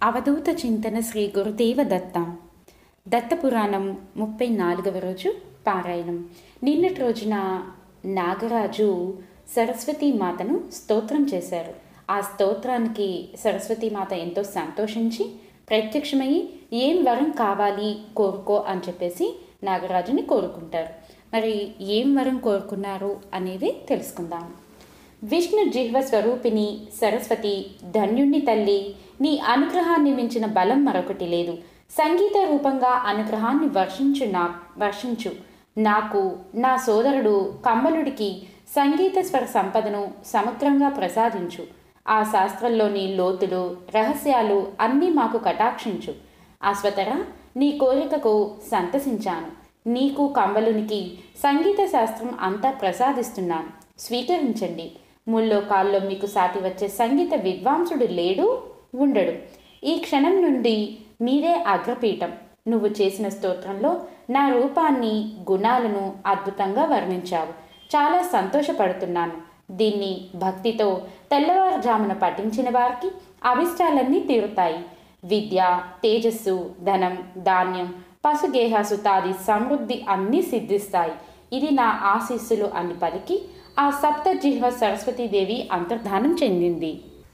అవధూత చింతన శ్రీ గురుదేవ దత్త దత్తపురాణం ముప్పై నాలుగవ రోజు పారాయణం నిన్నటి రోజున నాగరాజు సరస్వతీ మాతను స్తోత్రం చేశారు ఆ స్తోత్రానికి సరస్వతీ మాత ఎంతో సంతోషించి ప్రత్యక్షమై ఏం వరం కావాలి కోరుకో అని చెప్పేసి నాగరాజుని కోరుకుంటారు మరి ఏం వరం కోరుకున్నారు అనేది తెలుసుకుందాం విష్ణు జిహ్వ స్వరూపిణి సరస్వతి ధన్యుణ్ణి తల్లి నీ అనుగ్రహాన్ని మించిన బలం మరొకటి లేదు సంగీత రూపంగా అనుగ్రహాన్ని వర్షించు నా వర్షించు నాకు నా సోదరుడు కమ్మలుడికి సంగీత స్వర సంపదను సమగ్రంగా ప్రసాదించు ఆ శాస్త్రంలోని లోతులు రహస్యాలు అన్నీ మాకు కటాక్షించు అశ్వతర నీ కోరికకు సంతసించాను నీకు కంబలునికి సంగీత శాస్త్రం అంతా ప్రసాదిస్తున్నాను స్వీకరించండి ముల్లోకాల్లో మీకు సాటి వచ్చే సంగీత విద్వాంసుడు లేడు ఉండడు ఈ క్షణం నుండి మీరే అగ్రపీఠం నువ్వు చేసిన స్తోత్రంలో నా రూపాన్ని గుణాలను అద్భుతంగా వర్ణించావు చాలా సంతోషపడుతున్నాను దీన్ని భక్తితో తెల్లవారుజామున పఠించిన వారికి అభిష్టాలన్నీ తీరుతాయి విద్య తేజస్సు ధనం ధాన్యం పశుగేహసుతాది సమృద్ధి అన్నీ సిద్ధిస్తాయి ఇది నా ఆశీస్సులు అని పలికి ఆ సప్త జిహ్వ సరస్వతీదేవి అంతర్ధానం చెందింది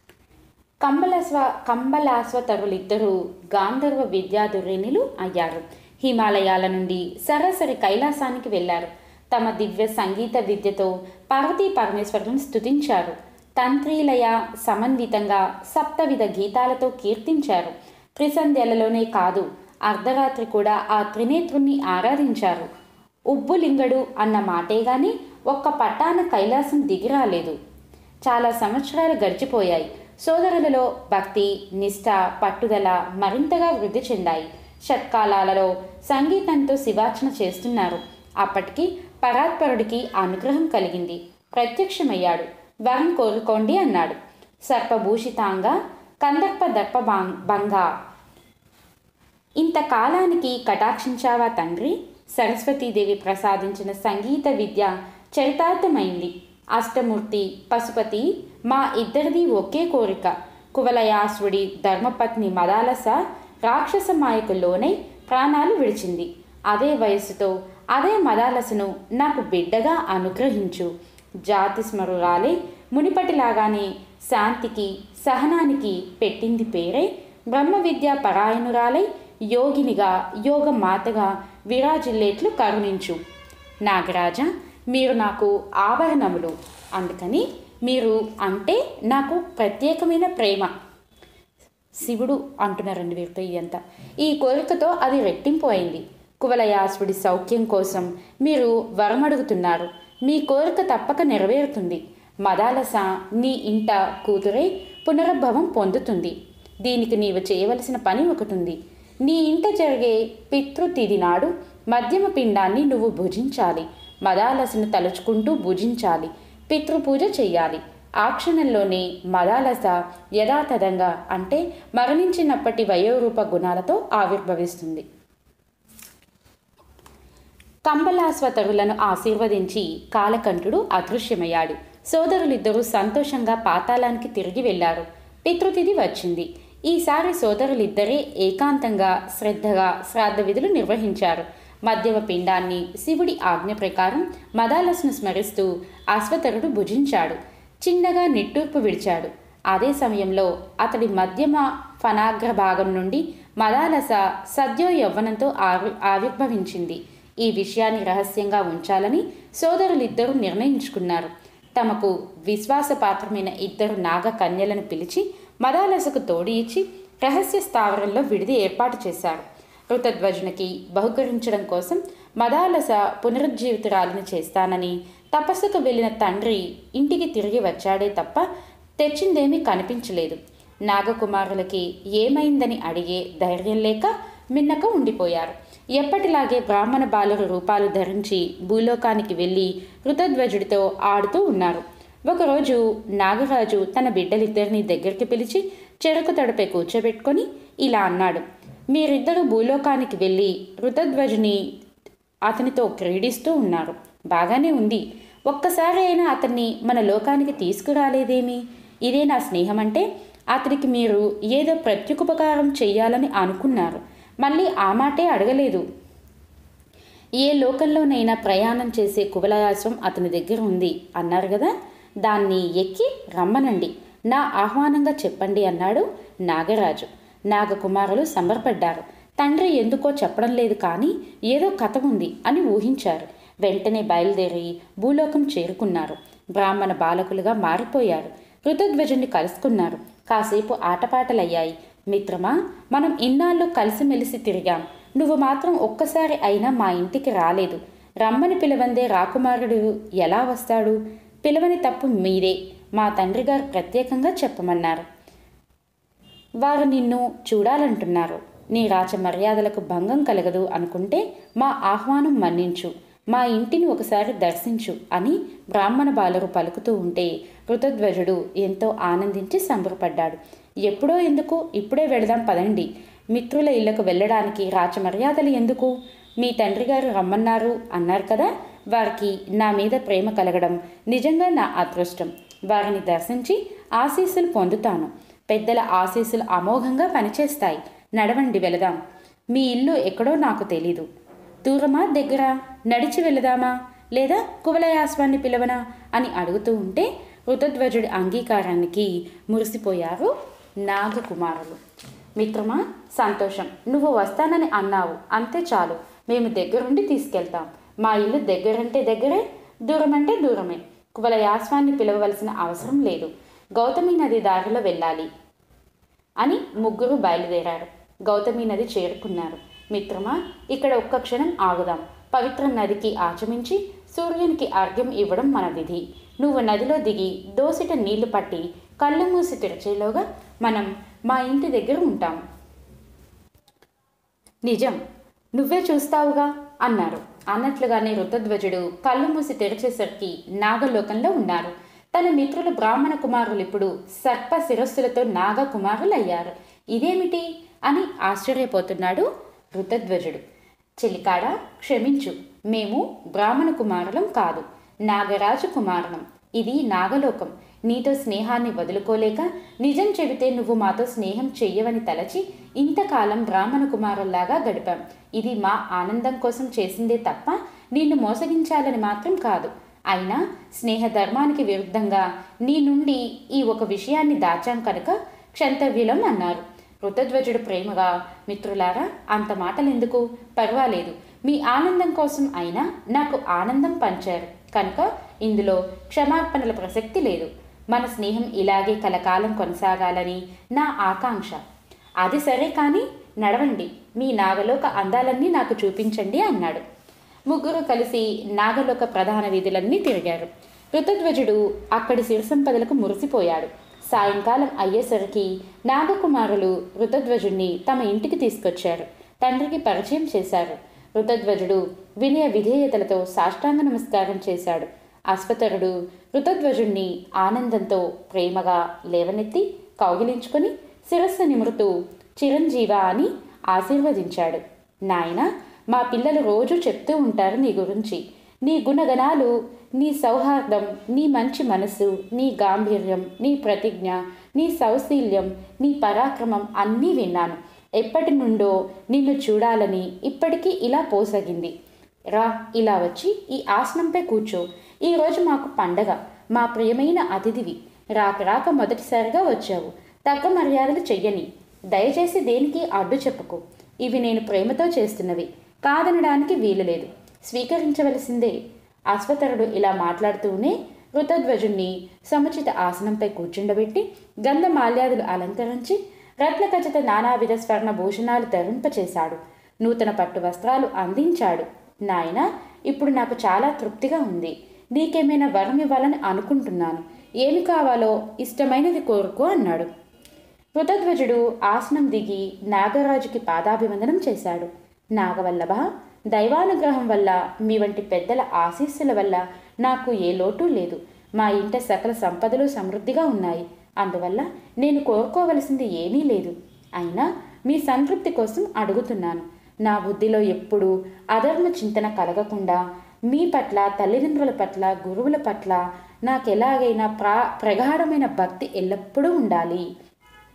కంబలస్వ కంబలాశ్వతరులిద్దరూ గాంధర్వ విద్యాధురిణులు అయ్యారు హిమాలయాల నుండి సరాసరి కైలాసానికి వెళ్లారు తమ దివ్య సంగీత విద్యతో పార్వతీ పరమేశ్వరులను స్తుతించారు తంత్రీలయ సమన్వితంగా సప్తవిధ గీతాలతో కీర్తించారు త్రిసంధ్యలలోనే కాదు అర్ధరాత్రి కూడా ఆ త్రినేత్రుణ్ణి ఆరాధించారు ఉబ్బులింగడు అన్న మాటే గాని ఒక్క పట్టాన కైలాసం దిగిరాలేదు చాలా సంవత్సరాలు గడిచిపోయాయి సోదరులలో భక్తి నిష్ఠ పట్టుదల మరింతగా వృద్ధి చెందాయి షట్కాలాలలో సంగీతంతో శివార్చన చేస్తున్నారు అప్పటికి పరాత్పరుడికి అనుగ్రహం కలిగింది ప్రత్యక్షమయ్యాడు వరం కోరుకోండి అన్నాడు సర్పభూషితాంగా కందర్ప దర్ప భంగా ఇంతకాలానికి కటాక్షించావా తండ్రి సరస్వతీదేవి ప్రసాదించిన సంగీత విద్య చరితార్థమైంది అష్టమూర్తి పశుపతి మా ఇద్దరిది ఒకే కోరిక కువలయాసుడి ధర్మపత్ని మదాలస రాక్షస మాయకు లోనై ప్రాణాలు విడిచింది అదే వయస్సుతో అదే మదాలసను నాకు బిడ్డగా అనుగ్రహించు జాతి స్మరురాలే మునిపటిలాగానే శాంతికి సహనానికి పెట్టింది పేరే బ్రహ్మ విద్యా పరాయణురాలై యోగినిగా యోగ మాతగా విరాజిల్లేట్లు కరుణించు నాగరాజ మీరు నాకు ఆభరణములు అందుకని మీరు అంటే నాకు ప్రత్యేకమైన ప్రేమ శివుడు అంటున్నారండి వీరితో ఇదంతా ఈ కోరికతో అది రెట్టింపు అయింది కువలయాసుడి సౌఖ్యం కోసం మీరు వరమడుగుతున్నారు మీ కోరిక తప్పక నెరవేరుతుంది మదాలస నీ ఇంట కూతురే పునరుద్భవం పొందుతుంది దీనికి నీవు చేయవలసిన పని ఒకటి ఉంది నీ ఇంట జరిగే పితృతిథి నాడు మధ్యమ పిండాన్ని నువ్వు భుజించాలి మదాలసను తలుచుకుంటూ భుజించాలి పితృపూజ చెయ్యాలి ఆ క్షణంలోనే మదాలస యథాతథంగా అంటే మరణించినప్పటి వయోరూప గుణాలతో ఆవిర్భవిస్తుంది కంబలాస్వతరులను ఆశీర్వదించి కాలకంఠుడు అదృశ్యమయ్యాడు సోదరులిద్దరూ సంతోషంగా పాతాళానికి తిరిగి వెళ్లారు పితృతిథి వచ్చింది ఈసారి సోదరులిద్దరే ఏకాంతంగా శ్రద్ధగా శ్రాద్ధ విధులు నిర్వహించారు మధ్యమ పిండాన్ని శివుడి ఆజ్ఞ ప్రకారం మదాలస్ను స్మరిస్తూ అశ్వతరుడు భుజించాడు చిన్నగా నిట్టూర్పు విడిచాడు అదే సమయంలో అతడి మధ్యమ ఫనాగ్ర భాగం నుండి మదాలస సద్యో యవ్వనంతో ఆవి ఆవిర్భవించింది ఈ విషయాన్ని రహస్యంగా ఉంచాలని సోదరులిద్దరూ నిర్ణయించుకున్నారు తమకు విశ్వాసపాత్రమైన ఇద్దరు నాగ కన్యలను పిలిచి మదాలసకు తోడి ఇచ్చి రహస్య స్థావరంలో విడిది ఏర్పాటు చేశారు ఋతధ్వజునికి బహుకరించడం కోసం మదాలస పునరుజ్జీవితురాలిని చేస్తానని తపస్సుకు వెళ్ళిన తండ్రి ఇంటికి తిరిగి వచ్చాడే తప్ప తెచ్చిందేమీ కనిపించలేదు నాగకుమారులకి ఏమైందని అడిగే ధైర్యం లేక మిన్నక ఉండిపోయారు ఎప్పటిలాగే బ్రాహ్మణ బాలురు రూపాలు ధరించి భూలోకానికి వెళ్ళి ఋతధ్వజుడితో ఆడుతూ ఉన్నారు ఒకరోజు నాగరాజు తన బిడ్డలిద్దరిని దగ్గరికి పిలిచి చెరకు తడపై కూర్చోబెట్టుకొని ఇలా అన్నాడు మీరిద్దరూ భూలోకానికి వెళ్ళి ఋతధ్వజుని అతనితో క్రీడిస్తూ ఉన్నారు బాగానే ఉంది ఒక్కసారి అయినా అతన్ని మన లోకానికి తీసుకురాలేదేమి ఇదే నా స్నేహం అంటే అతనికి మీరు ఏదో ప్రత్యుపకారం చెయ్యాలని అనుకున్నారు మళ్ళీ ఆ మాటే అడగలేదు ఏ లోకంలోనైనా ప్రయాణం చేసే కువలయాశ్వం అతని దగ్గర ఉంది అన్నారు కదా దాన్ని ఎక్కి రమ్మనండి నా ఆహ్వానంగా చెప్పండి అన్నాడు నాగరాజు నాగకుమారులు సంబరపడ్డారు తండ్రి ఎందుకో చెప్పడం లేదు కానీ ఏదో కథ ఉంది అని ఊహించారు వెంటనే బయలుదేరి భూలోకం చేరుకున్నారు బ్రాహ్మణ బాలకులుగా మారిపోయారు ఋతుధ్వజుని కలుసుకున్నారు కాసేపు ఆటపాటలయ్యాయి మిత్రమా మనం ఇన్నాళ్ళు కలిసిమెలిసి తిరిగాం నువ్వు మాత్రం ఒక్కసారి అయినా మా ఇంటికి రాలేదు రమ్మని పిలవందే రాకుమారుడు ఎలా వస్తాడు పిలవని తప్పు మీరే మా తండ్రి గారు ప్రత్యేకంగా చెప్పమన్నారు వారు నిన్ను చూడాలంటున్నారు నీ రాచ మర్యాదలకు భంగం కలగదు అనుకుంటే మా ఆహ్వానం మన్నించు మా ఇంటిని ఒకసారి దర్శించు అని బ్రాహ్మణ బాలరు పలుకుతూ ఉంటే కృతధ్వజుడు ఎంతో ఆనందించి సంబరపడ్డాడు ఎప్పుడో ఎందుకు ఇప్పుడే వెళదాం పదండి మిత్రుల ఇళ్లకు వెళ్ళడానికి రాచమర్యాదలు ఎందుకు మీ తండ్రి గారు రమ్మన్నారు అన్నారు కదా వారికి నా మీద ప్రేమ కలగడం నిజంగా నా అదృష్టం వారిని దర్శించి ఆశీస్సులు పొందుతాను పెద్దల ఆశీస్సులు అమోఘంగా పనిచేస్తాయి నడవండి వెళదాం మీ ఇల్లు ఎక్కడో నాకు తెలీదు దూరమా దగ్గర నడిచి వెళదామా లేదా కువలయాస్వాన్ని పిలవనా అని అడుగుతూ ఉంటే ఋతధ్వజుడి అంగీకారానికి మురిసిపోయారు నాగకుమారులు మిత్రమా సంతోషం నువ్వు వస్తానని అన్నావు అంతే చాలు మేము దగ్గరుండి తీసుకెళ్తాం మా ఇల్లు దగ్గరంటే దగ్గరే దూరం అంటే దూరమే కువలయాస్వాన్ని పిలవవలసిన అవసరం లేదు గౌతమి నది దారిలో వెళ్ళాలి అని ముగ్గురు బయలుదేరారు గౌతమి నది చేరుకున్నారు మిత్రమా ఇక్కడ ఒక్క క్షణం ఆగుదాం పవిత్ర నదికి ఆచమించి సూర్యునికి అర్ఘ్యం ఇవ్వడం మన విధి నువ్వు నదిలో దిగి దోసిట నీళ్లు పట్టి కళ్ళు మూసి తెరిచేలోగా మనం మా ఇంటి దగ్గర ఉంటాం నిజం నువ్వే చూస్తావుగా అన్నారు అన్నట్లుగానే రుతధ్వజుడు కళ్ళు మూసి తెరిచేసరికి నాగలోకంలో ఉన్నారు తన మిత్రులు బ్రాహ్మణ కుమారులు ఇప్పుడు సర్ప శిరస్సులతో నాగ కుమారులయ్యారు ఇదేమిటి అని ఆశ్చర్యపోతున్నాడు ఋతధ్వజుడు చెలికాడ క్షమించు మేము బ్రాహ్మణ కుమారులం కాదు నాగరాజు కుమారులం ఇది నాగలోకం నీతో స్నేహాన్ని వదులుకోలేక నిజం చెబితే నువ్వు మాతో స్నేహం చెయ్యవని తలచి ఇంతకాలం బ్రాహ్మణ కుమారుల్లాగా గడిపాం ఇది మా ఆనందం కోసం చేసిందే తప్ప నిన్ను మోసగించాలని మాత్రం కాదు అయినా స్నేహ ధర్మానికి విరుద్ధంగా నీ నుండి ఈ ఒక విషయాన్ని దాచాం కనుక క్షంతవ్యులం అన్నారు ఋతధ్వజుడు ప్రేమగా మిత్రులారా అంత మాటలెందుకు పర్వాలేదు మీ ఆనందం కోసం అయినా నాకు ఆనందం పంచారు కనుక ఇందులో క్షమార్పణల ప్రసక్తి లేదు మన స్నేహం ఇలాగే కలకాలం కొనసాగాలని నా ఆకాంక్ష అది సరే కానీ నడవండి మీ నాగలోక అందాలన్నీ నాకు చూపించండి అన్నాడు ముగ్గురు కలిసి నాగలోక ప్రధాన వీధులన్నీ తిరిగారు ఋతధ్వజుడు అక్కడి సిరిసంపదలకు మురిసిపోయాడు సాయంకాలం అయ్యేసరికి నాగకుమారులు ఋతధ్వజుణ్ణి తమ ఇంటికి తీసుకొచ్చారు తండ్రికి పరిచయం చేశారు ఋతధ్వజుడు వినయ విధేయతలతో సాష్టాంగ నమస్కారం చేశాడు అశ్వతరుడు ఋతధ్వజుణ్ణి ఆనందంతో ప్రేమగా లేవనెత్తి కౌగిలించుకొని శిరస్సు నిమురుతూ చిరంజీవ అని ఆశీర్వదించాడు నాయన మా పిల్లలు రోజు చెప్తూ ఉంటారు నీ గురించి నీ గుణగణాలు నీ సౌహార్దం నీ మంచి మనసు నీ గాంభీర్యం నీ ప్రతిజ్ఞ నీ సౌశీల్యం నీ పరాక్రమం అన్నీ విన్నాను ఎప్పటి నుండో నిన్ను చూడాలని ఇప్పటికీ ఇలా పోసగింది రా ఇలా వచ్చి ఈ ఆసనంపై కూర్చో ఈరోజు మాకు పండగ మా ప్రియమైన అతిథివి రాక రాక మొదటిసారిగా వచ్చావు తగ్గ మర్యాదలు చెయ్యని దయచేసి దేనికి అడ్డు చెప్పుకో ఇవి నేను ప్రేమతో చేస్తున్నవి కాదనడానికి వీలు లేదు స్వీకరించవలసిందే అశ్వతరుడు ఇలా మాట్లాడుతూనే ఋతధ్వజుణ్ణి సముచిత ఆసనంపై కూర్చుండబెట్టి గంధమాల్యాదులు అలంకరించి రత్నఖచిత నానావిధ స్వర్ణ భూషణాలు ధరింపచేశాడు నూతన పట్టు వస్త్రాలు అందించాడు నాయన ఇప్పుడు నాకు చాలా తృప్తిగా ఉంది నీకేమైనా వరం ఇవ్వాలని అనుకుంటున్నాను ఏమి కావాలో ఇష్టమైనది కోరుకో అన్నాడు కృతధ్వజుడు ఆసనం దిగి నాగరాజుకి పాదాభివందనం చేశాడు నాగవల్లభ దైవానుగ్రహం వల్ల మీ వంటి పెద్దల ఆశీస్సుల వల్ల నాకు ఏ లోటు లేదు మా ఇంట సకల సంపదలు సమృద్ధిగా ఉన్నాయి అందువల్ల నేను కోరుకోవలసింది ఏమీ లేదు అయినా మీ సంతృప్తి కోసం అడుగుతున్నాను నా బుద్ధిలో ఎప్పుడూ అధర్మ చింతన కలగకుండా మీ పట్ల తల్లిదండ్రుల పట్ల గురువుల పట్ల నాకెలాగైనా ప్రా ప్రగాఢమైన భక్తి ఎల్లప్పుడూ ఉండాలి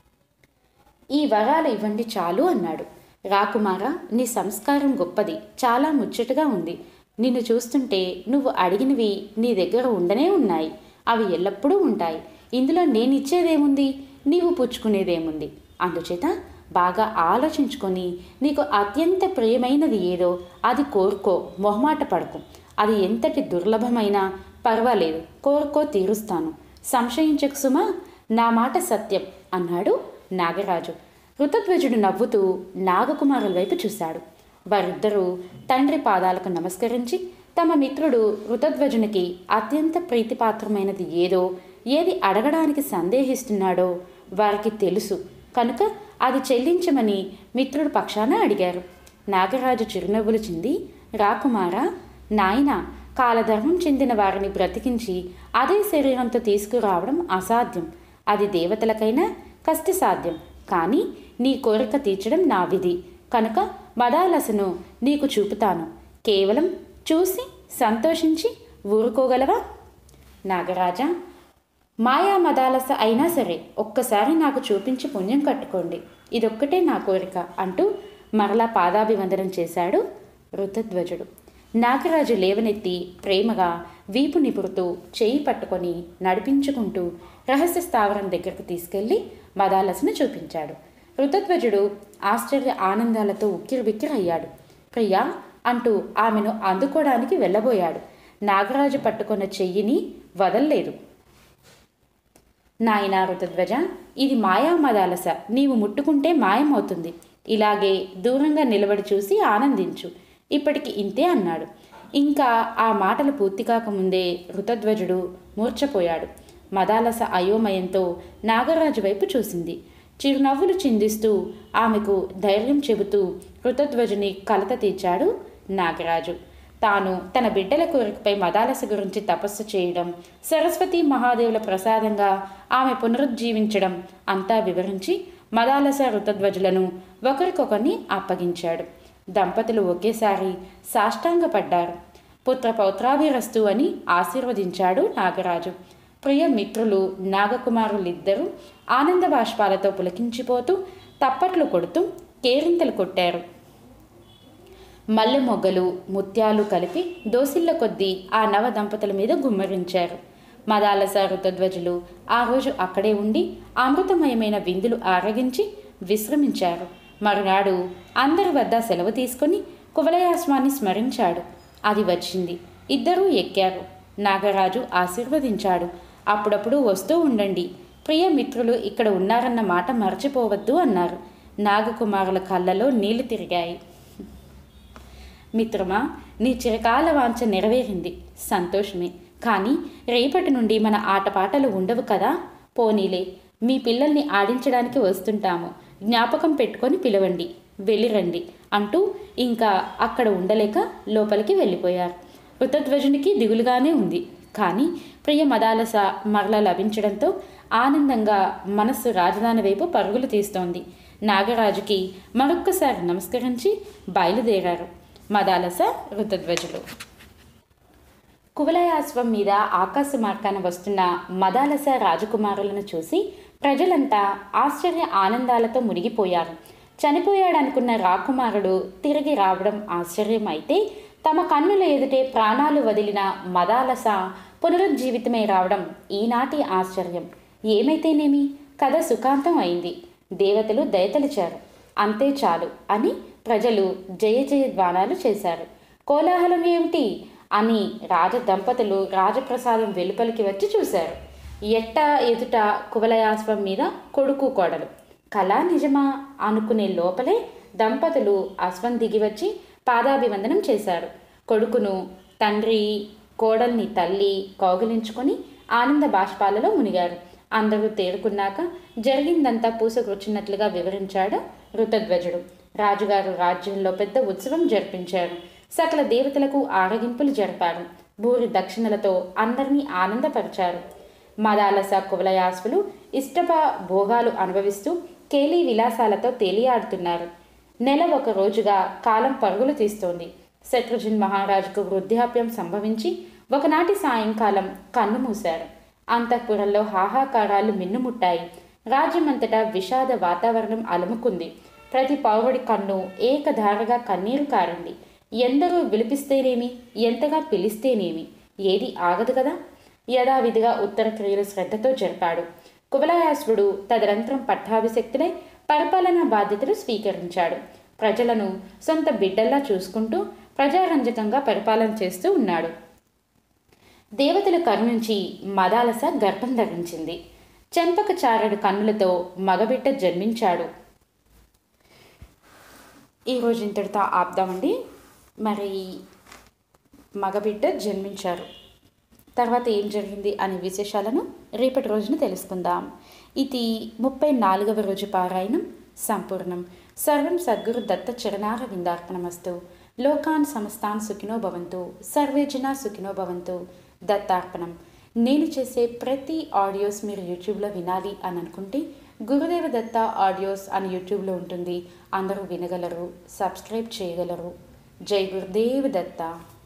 ఈ వరాలు ఇవ్వండి చాలు అన్నాడు రాకుమార నీ సంస్కారం గొప్పది చాలా ముచ్చటగా ఉంది నిన్ను చూస్తుంటే నువ్వు అడిగినవి నీ దగ్గర ఉండనే ఉన్నాయి అవి ఎల్లప్పుడూ ఉంటాయి ఇందులో నేనిచ్చేదేముంది నీవు పుచ్చుకునేదేముంది అందుచేత బాగా ఆలోచించుకొని నీకు అత్యంత ప్రియమైనది ఏదో అది కోరుకో మొహమాట పడకు అది ఎంతటి దుర్లభమైనా పర్వాలేదు కోరుకో తీరుస్తాను సంశయించకు సుమా నా మాట సత్యం అన్నాడు నాగరాజు ఋతధ్వజుడు నవ్వుతూ నాగకుమారుల వైపు చూశాడు వారిద్దరూ తండ్రి పాదాలకు నమస్కరించి తమ మిత్రుడు ఋతధ్వజునికి అత్యంత ప్రీతిపాత్రమైనది ఏదో ఏది అడగడానికి సందేహిస్తున్నాడో వారికి తెలుసు కనుక అది చెల్లించమని మిత్రుడు పక్షాన అడిగారు నాగరాజు చిరునవ్వులు చింది రాకుమారా నాయన కాలధర్మం చెందిన వారిని బ్రతికించి అదే శరీరంతో తీసుకురావడం అసాధ్యం అది దేవతలకైనా కష్టసాధ్యం కానీ నీ కోరిక తీర్చడం నా విధి కనుక మదాలసను నీకు చూపుతాను కేవలం చూసి సంతోషించి ఊరుకోగలవా నాగరాజా మాయా మదాలస అయినా సరే ఒక్కసారి నాకు చూపించి పుణ్యం కట్టుకోండి ఇదొక్కటే నా కోరిక అంటూ మరలా పాదాభివందనం చేశాడు ఋతధ్వజుడు నాగరాజు లేవనెత్తి ప్రేమగా వీపు నిపురుతూ చేయి పట్టుకొని నడిపించుకుంటూ రహస్య స్థావరం దగ్గరకు తీసుకెళ్లి మదాలసను చూపించాడు ఋతధ్వజుడు ఆశ్చర్య ఆనందాలతో ఉక్కిరిబిక్కిరి అయ్యాడు ప్రియా అంటూ ఆమెను అందుకోవడానికి వెళ్ళబోయాడు నాగరాజు పట్టుకున్న చెయ్యిని వదల్లేదు నాయనా ఋతధ్వజ ఇది మాయామదాలస నీవు ముట్టుకుంటే మాయమవుతుంది ఇలాగే దూరంగా నిలబడి చూసి ఆనందించు ఇప్పటికి ఇంతే అన్నాడు ఇంకా ఆ మాటలు పూర్తి కాకముందే ఋతధ్వజుడు మూర్ఛపోయాడు మదాలస అయోమయంతో నాగరాజు వైపు చూసింది చిరునవ్వులు చిందిస్తూ ఆమెకు ధైర్యం చెబుతూ ఋతధ్వజుని కలత తీర్చాడు నాగరాజు తాను తన బిడ్డల కోరికపై మదాలస గురించి తపస్సు చేయడం సరస్వతి మహాదేవుల ప్రసాదంగా ఆమె పునరుజ్జీవించడం అంతా వివరించి మదాలస ఋతధ్వజులను ఒకరికొకరిని అప్పగించాడు దంపతులు ఒకేసారి సాష్టాంగపడ్డారు పుత్ర పౌత్రాభిరస్తు అని ఆశీర్వదించాడు నాగరాజు ప్రియ మిత్రులు నాగకుమారులిద్దరూ ఆనంద బాష్పాలతో పులకించిపోతూ తప్పట్లు కొడుతూ కేరింతలు కొట్టారు మల్లె మొగ్గలు ముత్యాలు కలిపి దోసిళ్ల కొద్దీ ఆ నవ దంపతుల మీద గుమ్మరించారు మదాలస ఋతధ్వజులు ఆ రోజు అక్కడే ఉండి అమృతమయమైన విందులు ఆరగించి విశ్రమించారు మరునాడు అందరి వద్ద సెలవు తీసుకుని కువలయాస్వాన్ని స్మరించాడు అది వచ్చింది ఇద్దరూ ఎక్కారు నాగరాజు ఆశీర్వదించాడు అప్పుడప్పుడు వస్తూ ఉండండి ప్రియ మిత్రులు ఇక్కడ ఉన్నారన్న మాట మర్చిపోవద్దు అన్నారు నాగకుమారుల కళ్ళలో నీళ్లు తిరిగాయి మిత్రమా నీ చిరకాల వాంఛ నెరవేరింది సంతోషమే కానీ రేపటి నుండి మన ఆటపాటలు ఉండవు కదా పోనీలే మీ పిల్లల్ని ఆడించడానికి వస్తుంటాము జ్ఞాపకం పెట్టుకొని పిలవండి వెళ్ళిరండి అంటూ ఇంకా అక్కడ ఉండలేక లోపలికి వెళ్ళిపోయారు ఋతధ్వజునికి దిగులుగానే ఉంది కానీ ప్రియ మదాలస మరల లభించడంతో ఆనందంగా మనస్సు రాజధాని వైపు పరుగులు తీస్తోంది నాగరాజుకి మరొక్కసారి నమస్కరించి బయలుదేరారు మదాలస ఋతధ్వజులు కువలయాశ్వం మీద ఆకాశ మార్గాన వస్తున్న మదాలస రాజకుమారులను చూసి ప్రజలంతా ఆశ్చర్య ఆనందాలతో మునిగిపోయారు చనిపోయాడనుకున్న రాకుమారుడు తిరిగి రావడం ఆశ్చర్యం అయితే తమ కన్నుల ఎదుటే ప్రాణాలు వదిలిన మదాలస పునరుజ్జీవితమై రావడం ఈనాటి ఆశ్చర్యం ఏమైతేనేమి కథ సుఖాంతం అయింది దేవతలు దయతలిచారు అంతే చాలు అని ప్రజలు జయ జయ ధ్వానాలు చేశారు కోలాహలం ఏమిటి అని రాజ దంపతులు రాజప్రసాదం వెలుపలికి వచ్చి చూశారు ఎట్ట ఎదుట కువలయాశ్వం మీద కొడుకు కోడలు కళ నిజమా అనుకునే లోపలే దంపతులు అశ్వం దిగి వచ్చి పాదాభివందనం చేశారు కొడుకును తండ్రి కోడల్ని తల్లి కౌగిలించుకొని ఆనంద బాష్పాలలో మునిగారు అందరూ తేరుకున్నాక జరిగిందంతా పూసకూర్చున్నట్లుగా వివరించాడు ఋతధ్వజుడు రాజుగారు రాజ్యంలో పెద్ద ఉత్సవం జరిపించారు సకల దేవతలకు ఆరగింపులు జరిపారు భూరి దక్షిణలతో అందరినీ ఆనందపరిచారు మదాలస కువలయాసులు ఇష్టప భోగాలు అనుభవిస్తూ కేలీ విలాసాలతో తేలియాడుతున్నారు నెల ఒక రోజుగా కాలం పరుగులు తీస్తోంది శత్రుజిన్ మహారాజుకు వృద్ధాప్యం సంభవించి ఒకనాటి సాయంకాలం కన్ను మూశారు అంతఃపురంలో హాహాకారాలు మిన్నుముట్టాయి రాజ్యమంతటా విషాద వాతావరణం అలుముకుంది ప్రతి పౌరుడి కన్ను ఏకధారగా కన్నీరు కారింది ఎందరో విలిపిస్తేనేమి ఎంతగా పిలిస్తేనేమి ఏది ఆగదు కదా యథావిధిగా ఉత్తర క్రియలు శ్రద్ధతో జరిపాడు కువలయాసుడు తదనంతరం పట్టాభిషక్తులై పరిపాలనా బాధ్యతలు స్వీకరించాడు ప్రజలను సొంత బిడ్డల్లా చూసుకుంటూ ప్రజారంజకంగా పరిపాలన చేస్తూ ఉన్నాడు దేవతలు కరుణించి మదాలస గర్భం ధరించింది చెంపక చారడు కన్నులతో మగబిడ్డ జన్మించాడు ఈరోజు ఇంతటితో ఆపుదామండి మరి మగబిడ్డ జన్మించారు తర్వాత ఏం జరిగింది అనే విశేషాలను రేపటి రోజున తెలుసుకుందాం ఇది ముప్పై నాలుగవ రోజు పారాయణం సంపూర్ణం సర్వం సద్గురు దత్త చరణార విందార్పణమస్తు లోకాన్ సమస్తాన్ సుఖినో భవంతు సర్వే జనా సుఖినో భవంతు దత్తార్పణం నేను చేసే ప్రతి ఆడియోస్ మీరు యూట్యూబ్లో వినాలి అని అనుకుంటే గురుదేవ దత్త ఆడియోస్ అని యూట్యూబ్లో ఉంటుంది అందరూ వినగలరు సబ్స్క్రైబ్ చేయగలరు జై గురుదేవ్ దత్త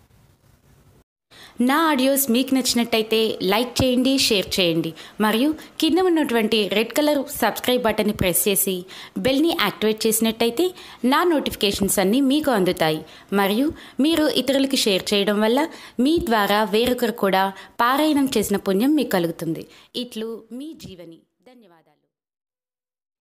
నా ఆడియోస్ మీకు నచ్చినట్టయితే లైక్ చేయండి షేర్ చేయండి మరియు కింద ఉన్నటువంటి రెడ్ కలర్ సబ్స్క్రైబ్ బటన్ని ప్రెస్ చేసి బెల్ని యాక్టివేట్ చేసినట్టయితే నా నోటిఫికేషన్స్ అన్నీ మీకు అందుతాయి మరియు మీరు ఇతరులకి షేర్ చేయడం వల్ల మీ ద్వారా వేరొకరు కూడా పారాయణం చేసిన పుణ్యం మీకు కలుగుతుంది ఇట్లు మీ జీవని ధన్యవాదాలు